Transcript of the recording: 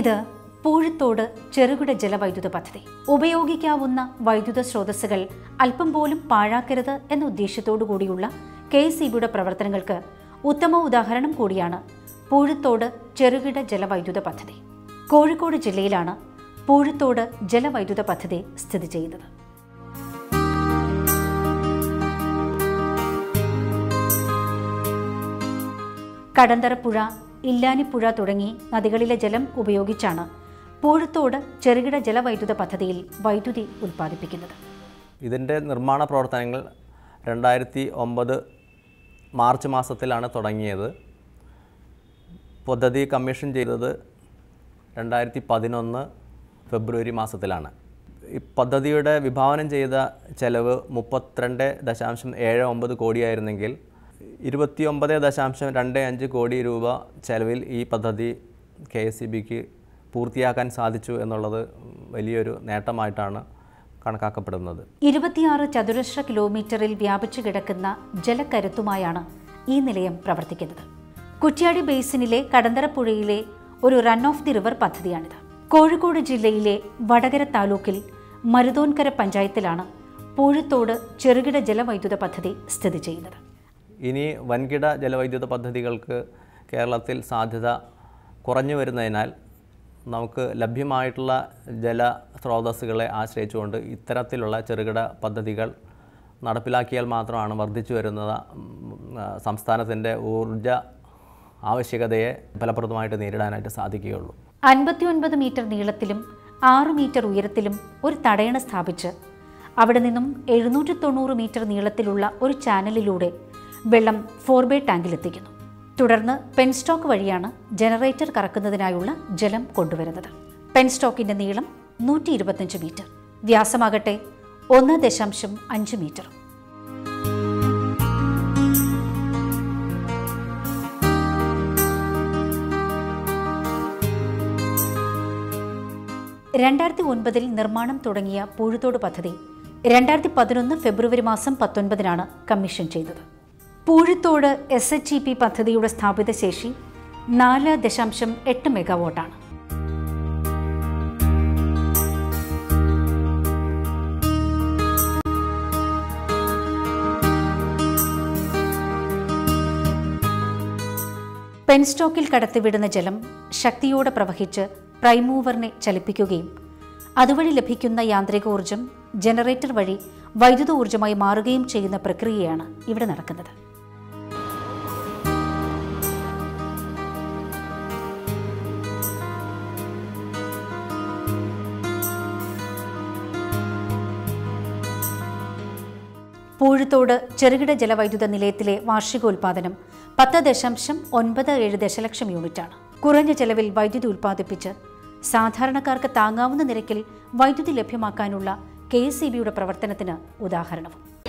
ഇത് പൂഴത്തോട് ചെറുകിട ജലവൈദ്യുത പദ്ധതി ഉപയോഗിക്കാവുന്ന വൈദ്യുത സ്രോതസ്സുകൾ അല്പം പോലും പാഴാക്കരുത് എന്ന ഉദ്ദേശത്തോടു കൂടിയുള്ള കെ എസ് പ്രവർത്തനങ്ങൾക്ക് ഉത്തമ ഉദാഹരണം കൂടിയാണ് പൂഴത്തോട് ചെറുകിട ജലവൈദ്യുത പദ്ധതി കോഴിക്കോട് ജില്ലയിലാണ് പൂഴത്തോട് ജലവൈദ്യുത പദ്ധതി സ്ഥിതി ചെയ്യുന്നത് കടന്തറപ്പുഴ ഇല്ലാനിപ്പുഴ തുടങ്ങി നദികളിലെ ജലം ഉപയോഗിച്ചാണ് പൂഴത്തോട് ചെറുകിട ജലവൈദ്യുത പദ്ധതിയിൽ വൈദ്യുതി ഉൽപ്പാദിപ്പിക്കുന്നത് ഇതിൻ്റെ നിർമ്മാണ പ്രവർത്തനങ്ങൾ രണ്ടായിരത്തി ഒമ്പത് മാർച്ച് മാസത്തിലാണ് തുടങ്ങിയത് പദ്ധതി കമ്മീഷൻ ചെയ്തത് രണ്ടായിരത്തി പതിനൊന്ന് ഫെബ്രുവരി മാസത്തിലാണ് ഈ പദ്ധതിയുടെ വിഭാവനം ചെയ്ത ചെലവ് മുപ്പത്തിരണ്ട് ദശാംശം ഏഴ് ഒമ്പത് കോടിയായിരുന്നെങ്കിൽ ഇരുപത്തിയൊമ്പത് ദശാംശം രണ്ട് അഞ്ച് കോടി രൂപ ചെലവിൽ ഈ പദ്ധതി കെ എസ് സി ബിക്ക് പൂർത്തിയാക്കാൻ സാധിച്ചു എന്നുള്ളത് വലിയൊരു നേട്ടമായിട്ടാണ് കണക്കാക്കപ്പെടുന്നത് ഇരുപത്തിയാറ് ചതുരശ്ര കിലോമീറ്ററിൽ വ്യാപിച്ചു കിടക്കുന്ന ജലക്കരുത്തുമായാണ് ഈ നിലയം പ്രവർത്തിക്കുന്നത് കുറ്റ്യാടി ബേസിനിലെ കടന്തറപ്പുഴയിലെ ഒരു റൺ ഓഫ് ദി റിവർ പദ്ധതിയാണിത് കോഴിക്കോട് ജില്ലയിലെ വടകര താലൂക്കിൽ മരുതോൻകര പഞ്ചായത്തിലാണ് പൂഴത്തോട് ചെറുകിട ജലവൈദ്യുത പദ്ധതി സ്ഥിതി ചെയ്യുന്നത് ഇനി വൻകിട ജലവൈദ്യുത പദ്ധതികൾക്ക് കേരളത്തിൽ സാധ്യത കുറഞ്ഞു വരുന്നതിനാൽ നമുക്ക് ലഭ്യമായിട്ടുള്ള ജല സ്രോതസ്സുകളെ ആശ്രയിച്ചുകൊണ്ട് ഇത്തരത്തിലുള്ള ചെറുകിട പദ്ധതികൾ നടപ്പിലാക്കിയാൽ മാത്രമാണ് വർദ്ധിച്ചു വരുന്നത് സംസ്ഥാനത്തിൻ്റെ ഊർജ ആവശ്യകതയെ ഫലപ്രദമായിട്ട് നേരിടാനായിട്ട് സാധിക്കുകയുള്ളൂ അൻപത്തിയൊൻപത് മീറ്റർ നീളത്തിലും ആറ് മീറ്റർ ഉയരത്തിലും ഒരു തടയണ സ്ഥാപിച്ച് അവിടെ നിന്നും എഴുന്നൂറ്റി തൊണ്ണൂറ് മീറ്റർ നീളത്തിലുള്ള ഒരു ചാനലിലൂടെ വെള്ളം ഫോർബേ ടാങ്കിലെത്തിക്കുന്നു തുടർന്ന് പെൻസ്റ്റോക്ക് വഴിയാണ് ജനറേറ്റർ കറക്കുന്നതിനായുള്ള ജലം കൊണ്ടുവരുന്നത് പെൻസ്റ്റോക്കിന്റെ നീളം നൂറ്റി ഇരുപത്തഞ്ച് മീറ്റർ വ്യാസമാകട്ടെ ഒന്ന് ദശാംശം അഞ്ച് മീറ്റർ രണ്ടായിരത്തി ഒൻപതിൽ നിർമ്മാണം തുടങ്ങിയ പൂഴുത്തോട് പദ്ധതി രണ്ടായിരത്തി പതിനൊന്ന് ഫെബ്രുവരി മാസം പത്തൊൻപതിനാണ് കമ്മീഷൻ ചെയ്തത് Poozhuthode S H E P പദ്ധതിയുടെ സ്ഥാപിത ശേഷി നാല് ദശാംശം എട്ട് മെഗാവോട്ടാണ് പെൻസ്റ്റോക്കിൽ കടത്തിവിടുന്ന ജലം ശക്തിയോടെ പ്രവഹിച്ച് പ്രൈമൂവറിനെ ചലിപ്പിക്കുകയും അതുവഴി ലഭിക്കുന്ന യാന്ത്രികോർജം ജനറേറ്റർ വഴി വൈദ്യുത ഊർജ്ജമായി മാറുകയും ചെയ്യുന്ന പ്രക്രിയയാണ് ഇവിടെ നടക്കുന്നത് പൂഴുത്തോട് ചെറുകിട ജലവൈദ്യുത നിലയത്തിലെ വാർഷികോൽപാദനം പത്ത് ദശാംശം ഒൻപത് ഏഴ് ദശലക്ഷം യൂണിറ്റാണ് കുറഞ്ഞ ചെലവിൽ വൈദ്യുതി ഉൽപ്പാദിപ്പിച്ച് സാധാരണക്കാർക്ക് താങ്ങാവുന്ന നിരക്കിൽ വൈദ്യുതി ലഭ്യമാക്കാനുള്ള കെ എസ് പ്രവർത്തനത്തിന് ഉദാഹരണവും